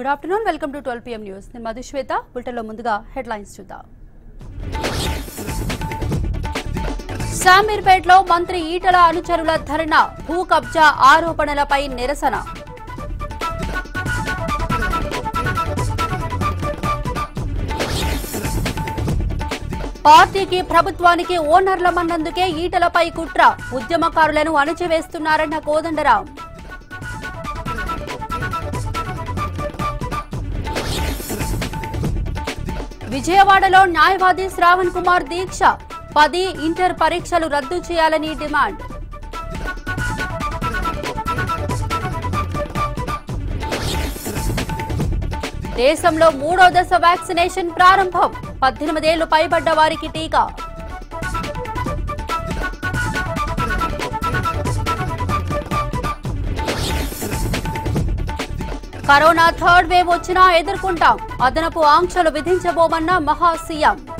good afternoon welcome to twelve PM news నేను మధుశ్వేత బులెటిన్లో ముందుగా హెడ్లైన్స్ చూద్దాం శామీర్పేటలో మంత్రి ఈటల అనుచరుల ధర్నా భూ కబ్జా ఆరోపణలపై నిరసన పార్టీకి ప్రభుత్వానికి ఓనర్లమన్నందుకే ఈటలపై కుట్ర ఉద్యమకారులను అణచివేస్తున్నారన్న కోదండరాం విజయవాడలో న్యాయవాది శ్రావణ్ కుమార్ దీక్ష పది ఇంటర్ పరీక్షలు రద్దు చేయాలని డిమాండ్ దేశంలో మూడో దశ వ్యాక్సినేషన్ ప్రారంభం పద్దెనిమిదేళ్లు పైబడ్డ వారికి టీకా కరోనా థర్డ్ వేవ్ వచ్చినా ఎదుర్కొంటాం అదనపు ఆంక్షలు విధించబోమన్న మహా సీఎం